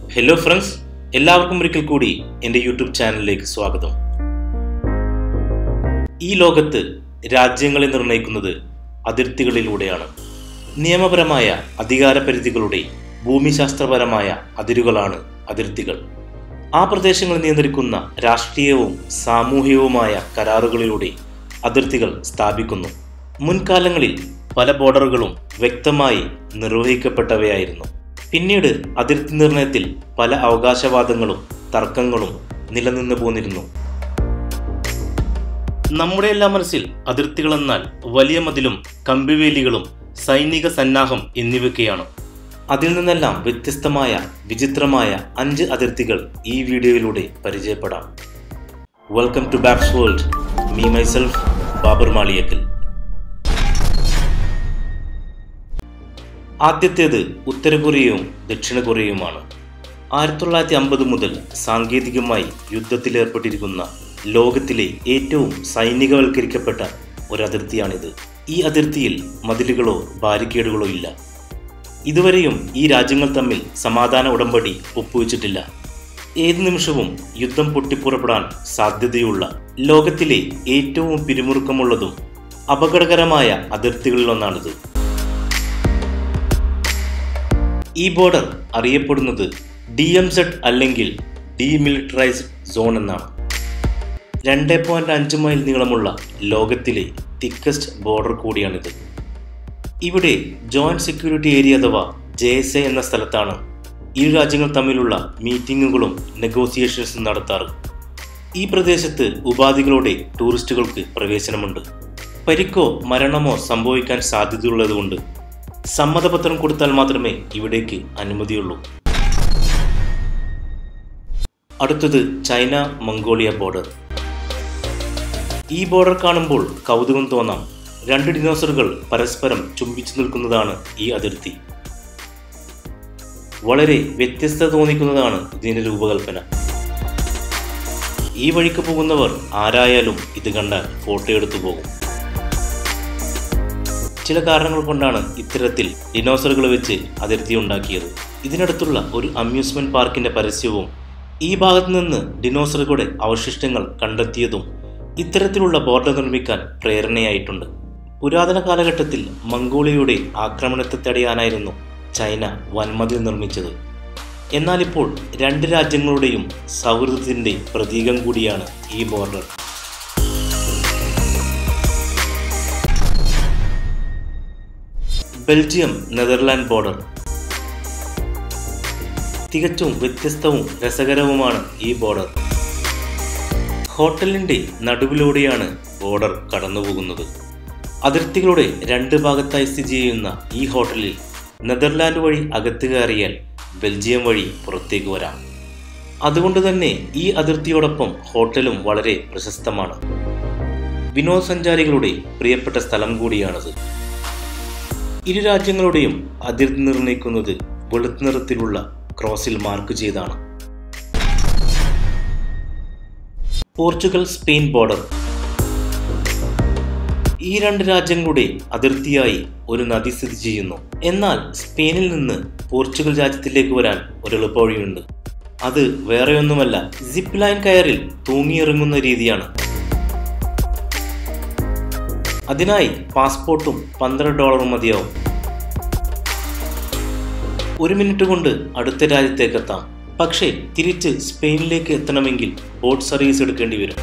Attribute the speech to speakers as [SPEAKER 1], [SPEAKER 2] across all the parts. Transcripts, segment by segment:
[SPEAKER 1] hello friends എല്ലാവർക്കും ഒരിക്കൽ കൂടി എൻ്റെ യൂട്യൂബ് ചാനലിലേക്ക് സ്വാഗതം ഈ ലോകത്ത് രാജ്യങ്ങളെ നിർണ്ണയിക്കുന്നത് അതിർത്തികളിലൂടെയാണ് നിയമപരമായ അധികാരപരിധികളുടെ ഭൂമിശാസ്ത്രപരമായ അതിരുകളാണ് അതിർത്തികൾ ആ പ്രദേശങ്ങൾ നിയന്ത്രിക്കുന്ന രാഷ്ട്രീയവും സാമൂഹികവുമായ കരാറുകളിലൂടെ അതിർത്തികൾ സ്ഥാപിക്കുന്നു മുൻകാലങ്ങളിൽ പല ബോർഡറുകളും വ്യക്തമായി നിർവഹിക്കപ്പെട്ടവയായിരുന്നു പിന്നീട് അതിർത്തി നിർണയത്തിൽ പല അവകാശവാദങ്ങളും തർക്കങ്ങളും നിലനിന്നു പോന്നിരുന്നു നമ്മുടെ എല്ലാ മനസ്സിൽ അതിർത്തികൾ എന്നാൽ വലിയ മതിലും കമ്പിവേലികളും സൈനിക സന്നാഹം എന്നിവയൊക്കെയാണ് അതിൽ നിന്നെല്ലാം വ്യത്യസ്തമായ വിചിത്രമായ അഞ്ച് അതിർത്തികൾ ഈ വീഡിയോയിലൂടെ പരിചയപ്പെടാം welcome to Babs world me myself Babar Maliyakkal ആദ്യത്തേത് ഉത്തര കൊറിയയും ദക്ഷിണ കൊറിയയുമാണ് ആയിരത്തി തൊള്ളായിരത്തി അമ്പത് മുതൽ സാങ്കേതികമായി യുദ്ധത്തിലേർപ്പെട്ടിരിക്കുന്ന ലോകത്തിലെ ഏറ്റവും സൈനികവൽക്കരിക്കപ്പെട്ട ഒരു അതിർത്തിയാണിത് ഈ അതിർത്തിയിൽ മതിലുകളോ ബാരിക്കേഡുകളോ ഇല്ല ഇതുവരെയും ഈ രാജ്യങ്ങൾ തമ്മിൽ സമാധാന ഉടമ്പടി ഒപ്പുവെച്ചിട്ടില്ല ഏത് നിമിഷവും യുദ്ധം പൊട്ടിപ്പുറപ്പെടാൻ സാധ്യതയുള്ള ലോകത്തിലെ ഏറ്റവും പിരിമുറുക്കമുള്ളതും അപകടകരമായ അതിർത്തികളിലൊന്നാണിത് ഈ ബോർഡർ അറിയപ്പെടുന്നത് ഡി എം സെഡ് അല്ലെങ്കിൽ ഡീമിലിറ്ററൈസ്ഡ് സോൺ എന്നാണ് രണ്ട് പോയിന്റ് അഞ്ച് മൈൽ നീളമുള്ള ലോകത്തിലെ തിക്കസ്റ്റ് ബോർഡർ കൂടിയാണിത് ഇവിടെ ജോയിന്റ് സെക്യൂരിറ്റി ഏരിയ അഥവാ ജെ എസ് എ എന്ന സ്ഥലത്താണ് ഇരു രാജ്യങ്ങൾ തമ്മിലുള്ള മീറ്റിങ്ങുകളും നെഗോസിയേഷൻസും നടത്താറ് ഈ പ്രദേശത്ത് ഉപാധികളോടെ ടൂറിസ്റ്റുകൾക്ക് പ്രവേശനമുണ്ട് പരിക്കോ മരണമോ സംഭവിക്കാൻ സാധ്യതയുള്ളതുകൊണ്ട് സമ്മതപത്രം കൊടുത്താൽ മാത്രമേ ഇവിടേക്ക് അനുമതിയുള്ളൂ അടുത്തത് ചൈന മംഗോളിയ ബോർഡർ ഈ ബോർഡർ കാണുമ്പോൾ കൗതുകം തോന്നാം രണ്ട് ഡിനോസറുകൾ പരസ്പരം ചുംബിച്ചു നിൽക്കുന്നതാണ് ഈ അതിർത്തി വളരെ വ്യത്യസ്തത തോന്നിക്കുന്നതാണ് ഇതിന്റെ രൂപകൽപ്പന ഈ വഴിക്ക് പോകുന്നവർ ആരായാലും ഇത് കണ്ടാൽ ഫോട്ടോ എടുത്തു പോകും ചില കാരണങ്ങൾ കൊണ്ടാണ് ഇത്തരത്തിൽ ഡിനോസറുകൾ വെച്ച് അതിർത്തി ഉണ്ടാക്കിയത് ഇതിനടുത്തുള്ള ഒരു അമ്യൂസ്മെന്റ് പാർക്കിന്റെ പരസ്യവും ഈ ഭാഗത്തു നിന്ന് ഡിനോസറുകളുടെ അവശിഷ്ടങ്ങൾ കണ്ടെത്തിയതും ഇത്തരത്തിലുള്ള ബോർഡർ നിർമ്മിക്കാൻ പ്രേരണയായിട്ടുണ്ട് പുരാതന കാലഘട്ടത്തിൽ മംഗോളിയയുടെ ആക്രമണത്തെ തടയാനായിരുന്നു ചൈന വൻമതിൽ നിർമ്മിച്ചത് എന്നാൽ ഇപ്പോൾ രണ്ട് രാജ്യങ്ങളുടെയും സൗഹൃദത്തിന്റെ പ്രതീകം കൂടിയാണ് ഈ ബോർഡർ ബെൽജിയം നെതർലാൻഡ് ബോർഡർ തികച്ചും വ്യത്യസ്തവും രസകരവുമാണ് ഈ ബോർഡർ ഹോട്ടലിന്റെ നടുവിലൂടെയാണ് ബോർഡർ കടന്നുപോകുന്നത് അതിർത്തികളുടെ രണ്ട് ഭാഗത്തായി സ്ഥിതി ചെയ്യുന്ന ഈ ഹോട്ടലിൽ നെതർലാൻഡ് വഴി അകത്ത് കയറിയാൽ ബെൽജിയം വഴി പുറത്തേക്ക് വരാം അതുകൊണ്ട് തന്നെ ഈ അതിർത്തിയോടൊപ്പം ഹോട്ടലും വളരെ പ്രശസ്തമാണ് വിനോദസഞ്ചാരികളുടെ പ്രിയപ്പെട്ട സ്ഥലം കൂടിയാണത് ഇരു രാജ്യങ്ങളുടെയും അതിർത്തി നിർണ്ണയിക്കുന്നത് വെളുത്ത നിറത്തിലുള്ള ക്രോസിൽ മാർക്ക് ചെയ്താണ് പോർച്ചുഗൽ സ്പെയിൻ ബോർഡർ ഈ രണ്ട് രാജ്യങ്ങളുടെ അതിർത്തിയായി ഒരു നദി സ്ഥിതി ചെയ്യുന്നു എന്നാൽ സ്പെയിനിൽ നിന്ന് പോർച്ചുഗൽ രാജ്യത്തിലേക്ക് വരാൻ ഒരു എളുപ്പവഴിയുണ്ട് അത് വേറെയൊന്നുമല്ല സിപ്പ് ലൈൻ കയറിൽ തൂങ്ങിയിറങ്ങുന്ന രീതിയാണ് അതിനായി പാസ്പോർട്ടും പന്ത്രണ്ട് ഡോളറും മതിയാവും ഒരു മിനിറ്റ് കൊണ്ട് അടുത്ത രാജ്യത്തേക്ക് എത്താം പക്ഷേ തിരിച്ച് സ്പെയിനിലേക്ക് എത്തണമെങ്കിൽ ബോട്ട് സർവീസ് എടുക്കേണ്ടി വരും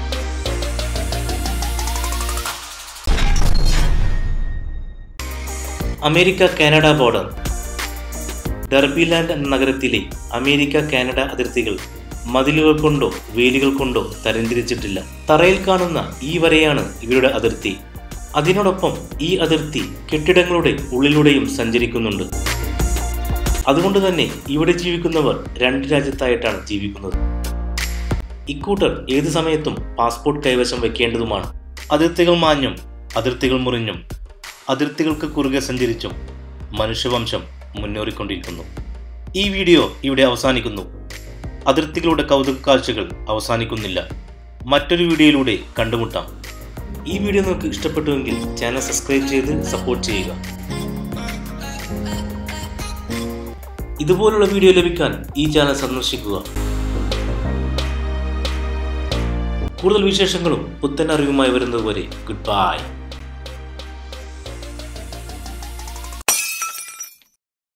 [SPEAKER 1] അമേരിക്ക കാനഡ ബോർഡർ ഡർബിലാൻഡ് എന്ന നഗരത്തിലെ അമേരിക്ക കാനഡ അതിർത്തികൾ മതിലുകൾ കൊണ്ടോ വേലികൾ കൊണ്ടോ തരംതിരിച്ചിട്ടില്ല തറയിൽ കാണുന്ന ഈ വരയാണ് ഇവരുടെ അതിർത്തി അതിനോടൊപ്പം ഈ അതിർത്തി കെട്ടിടങ്ങളുടെ ഉള്ളിലൂടെയും സഞ്ചരിക്കുന്നുണ്ട് അതുകൊണ്ട് തന്നെ ഇവിടെ ജീവിക്കുന്നവർ രണ്ട് രാജ്യത്തായിട്ടാണ് ജീവിക്കുന്നത് ഇക്കൂട്ടർ ഏത് സമയത്തും പാസ്പോർട്ട് കൈവശം വെക്കേണ്ടതുമാണ് അതിർത്തികൾ മാഞ്ഞും അതിർത്തികൾ മുറിഞ്ഞും അതിർത്തികൾക്ക് കുറുകെ സഞ്ചരിച്ചും മനുഷ്യവംശം മുന്നേറിക്കൊണ്ടിരിക്കുന്നു ഈ വീഡിയോ ഇവിടെ അവസാനിക്കുന്നു അതിർത്തികളുടെ കൗതുക കാഴ്ചകൾ അവസാനിക്കുന്നില്ല മറ്റൊരു വീഡിയോയിലൂടെ കണ്ടുമുട്ടാം ഈ വീഡിയോ നിങ്ങൾക്ക് ഇഷ്ടപ്പെട്ടുവെങ്കിൽ ചാനൽ സബ്സ്ക്രൈബ് ചെയ്ത് സപ്പോർട്ട് ചെയ്യുക ഇതുപോലുള്ള വീഡിയോ ലഭിക്കാൻ ഈ ചാനൽ സന്ദർശിക്കുക കൂടുതൽ വിശേഷങ്ങളും പുത്തൻ അറിവുമായി വരുന്നതുവരെ ഗുഡ് ബൈ